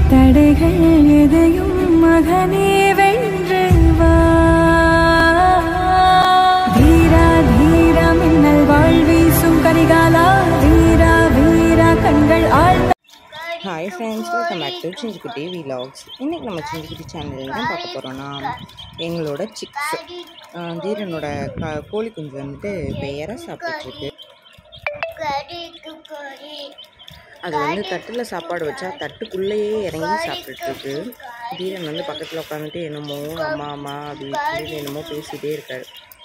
தடைகள் எதையும் மகனே வென்று வா தீரா தீரா மின்னல் வாழ் வீசும் கரிகாலா வீரா வீரா கண்கள் ஆழ்ந்த hi friends welcome back to சிஞ்சுக்குட்டி விலாக்ஸ் இன்றைக்கி நம்ம சிஞ்சுக்குட்டி சேனல் என்ன பார்க்க போகிறோன்னா எங்களோட சிக்ஸ் தீரனோட க கோழி குஞ்சு வந்துட்டு பெயரை சாப்பிட்டுட்ருக்கு அது வந்து தட்டில் சாப்பாடு வச்சா தட்டுக்குள்ளேயே இறங்கி சாப்பிட்டுட்ருக்கு தீரன் வந்து பக்கத்தில் உட்காந்துட்டு என்னமோ அம்மா அம்மா அப்படின்னு சொல்லி என்னமோ பேசிகிட்டே இருக்காரு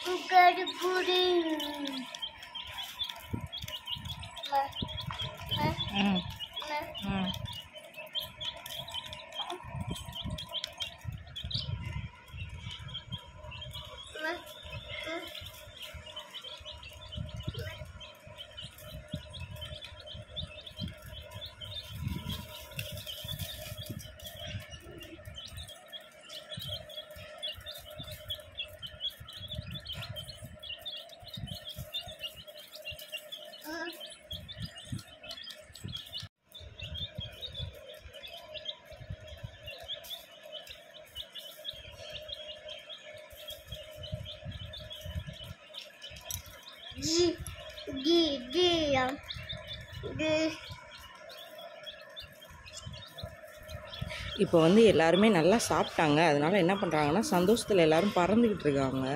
ம் ம் G G G um, G இப்போ வந்து எல்லாருமே நல்லா சாப்பிட்டாங்க அதனால என்ன பண்ணுறாங்கன்னா சந்தோஷத்தில் எல்லாரும் பறந்துக்கிட்டு இருக்காங்க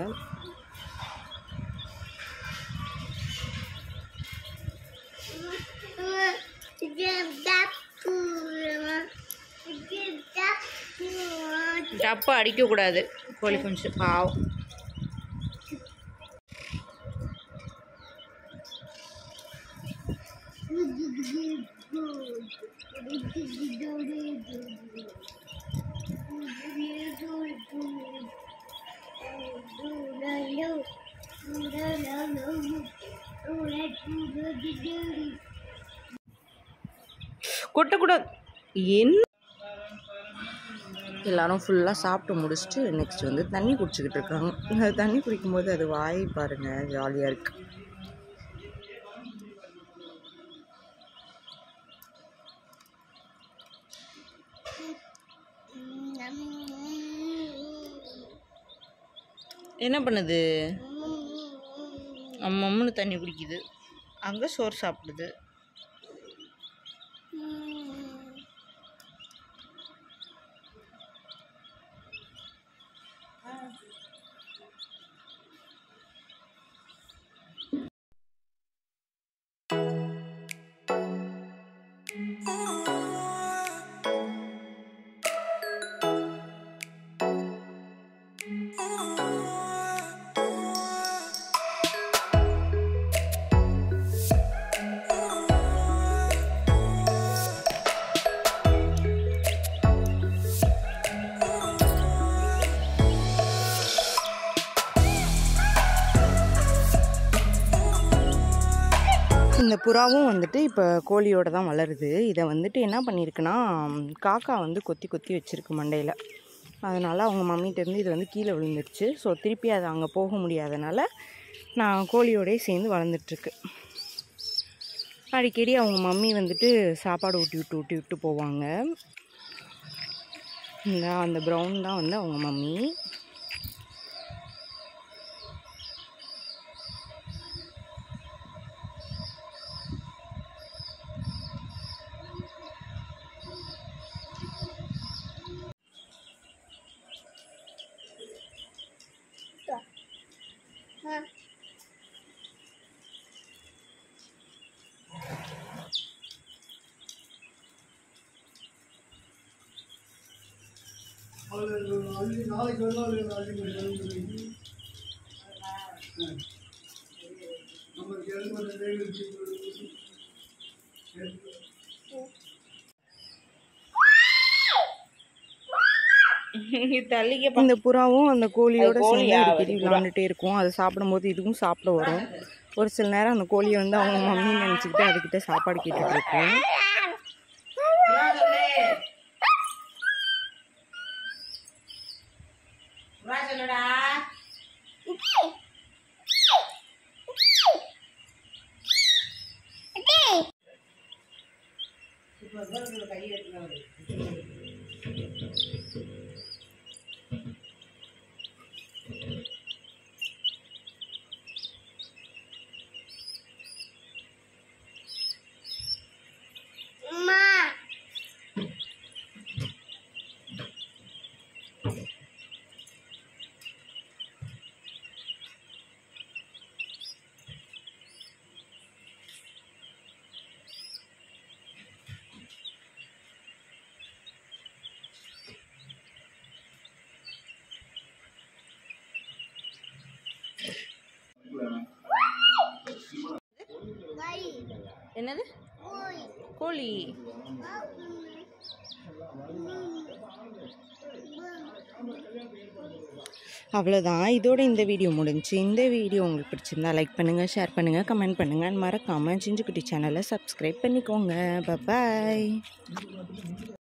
டப்பா அடிக்கக்கூடாது கோழி குஞ்சு பாவம் கொட்டக்கூடாது என்ன எல்லாரும் ஃபுல்லாக சாப்பிட்டு முடிச்சுட்டு நெக்ஸ்ட் வந்து தண்ணி குடிச்சிக்கிட்டு இருக்காங்க அது தண்ணி குடிக்கும்போது அது வாய் பாருங்க ஜாலியாக இருக்கு என்ன பண்ணுது அம்மம்னு தண்ணி குடிக்குது அங்கே சோறு சாப்பிடுது இந்த புறாவும் வந்துட்டு இப்போ கோழியோட தான் வளருது இதை வந்துட்டு என்ன பண்ணியிருக்குன்னா காக்கா வந்து கொத்தி கொத்தி வச்சிருக்கு மண்டையில் அதனால் அவங்க மம்மிகிட்டேருந்து இது வந்து கீழே விழுந்துருச்சு ஸோ திருப்பி அது அங்கே போக முடியாதனால நான் கோழியோடயே சேர்ந்து வளர்ந்துட்டுருக்கு அடிக்கடி அவங்க மம்மி வந்துட்டு சாப்பாடு ஊட்டி விட்டு ஊட்டி விட்டு போவாங்க இந்த அந்த ப்ரௌன் தான் வந்து அவங்க மம்மி தள்ளிக்க இந்த புறாவும் அந்த கோழியோட சேர்ந்து அடிக்கடி விளாண்டுட்டே இருக்கும் அது சாப்பிடும்போது இதுவும் சாப்பிட வரும் ஒரு சில நேரம் அந்த கோழியை வந்து அவங்க மம்மி நினச்சிக்கிட்டு அதுக்கிட்ட சாப்பாடு கேட்டுட்டு இருக்கும் Okay. அம்மா வை என்னது ஓய் கோழி அவ்வளோதான் இதோட இந்த வீடியோ முடிஞ்சுச்சு இந்த வீடியோ உங்களுக்கு பிடிச்சிருந்தா லைக் பண்ணுங்கள் ஷேர் பண்ணுங்கள் கமெண்ட் பண்ணுங்கள் மறக்காமல் சிஞ்சுக்குட்டி சேனலை சப்ஸ்கிரைப் பண்ணிக்கோங்க பாய்